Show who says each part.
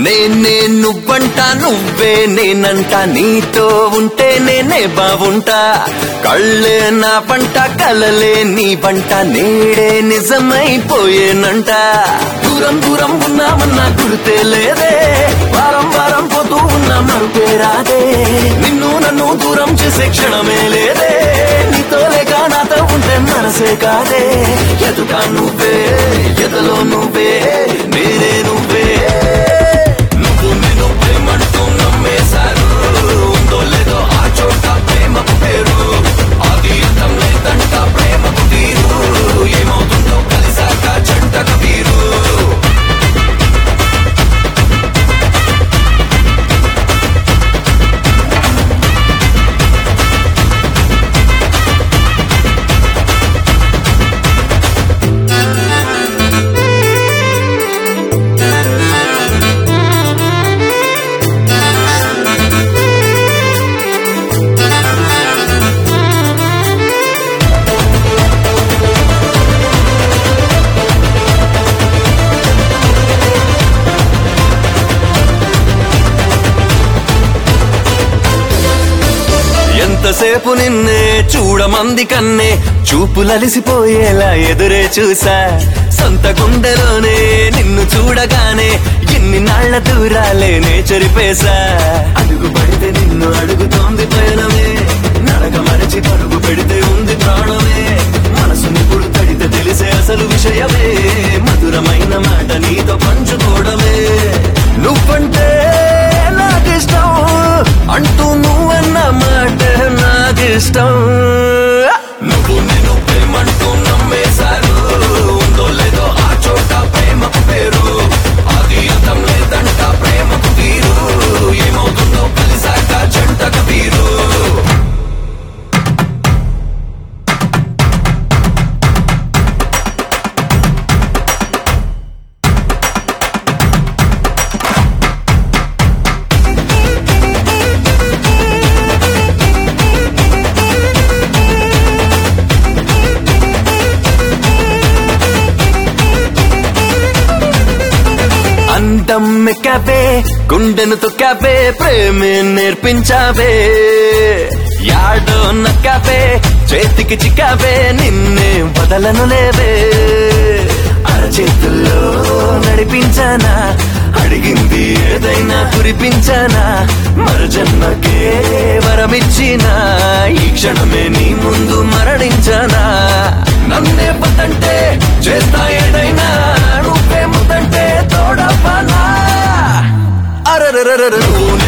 Speaker 1: నేనే నువ్వంట నువ్వే నేనంట నీతో ఉంటే నేనే బావుంటా కళ్ళే నా పంట కలలే నీ పంట నేడే నిజమైపోయేనంట దూరం దూరం ఉన్నామన్నా గుర్తే లేదే వారం వారం పోతూ ఉన్నా మరుపే రాదే నిన్ను నన్ను దూరం చేసే క్షణమే లేదే నీతో లేక నాతో ఉంటే మనసే కాదే ఎదుట నువ్వే ఎదలో నువ్వే నేనే నువ్వే నువ్వు నేను ప్రేమంటూ నమ్మేశారు ఉందో లేదో ఆ చోట ప్రేమకు పేరు అది అంతం లేదంట ప్రేమకు తీరు ఏమవుతుందో కలిసాక జంటకు తీరు ఎంతసేపు నిన్నే చూడమంది కన్నే చూపులలిసిపోయేలా ఎదురే చూసా సొంత గుండెలోనే నిన్ను చూడగానే ఎన్ని నాళ్ల దూరాలేనే చెరిపేశా అడుగు పడితే నిన్ను అడుగుతోంది పయనమే నడక మరచి పరుగు పెడితే ఉంది ప్రాణమే మనసుని పుడు తడితే తెలిసే అసలు విషయమే మధురమైన మాట నీతో పంచుకోవడమే నువ్వంటే నాకిష్టం అంటూ నువ్వన్న మాట నాకిష్టం నువ్వు నేను ప్రేమంటూ నమ్మేశారు ఉందో లేదో ఆ చోట ప్రేమకు పేరు అది అంతం లేదంట ప్రేమకు తీరు ఏమవుతుందో కలిసాక జంటకు తీరు అందం మెక్కవే గుండెను తొక్కవే ప్రేమే నేర్పించావే యాడో నక్కవే చేతికి చిక్కవే నిన్నే వదలను లేవే అరచేతుల్లో నడిపించానా అడిగింది ఏదైనా కురిపించానా మరుజన్మకే వరమిచ్చినా ఈ క్షణమే నీ ముందు మరణించానా నన్నే పతంటే చేస్తా ఏదైనా నువ్వే ముద్దంటే తోడపనా అరరరరరు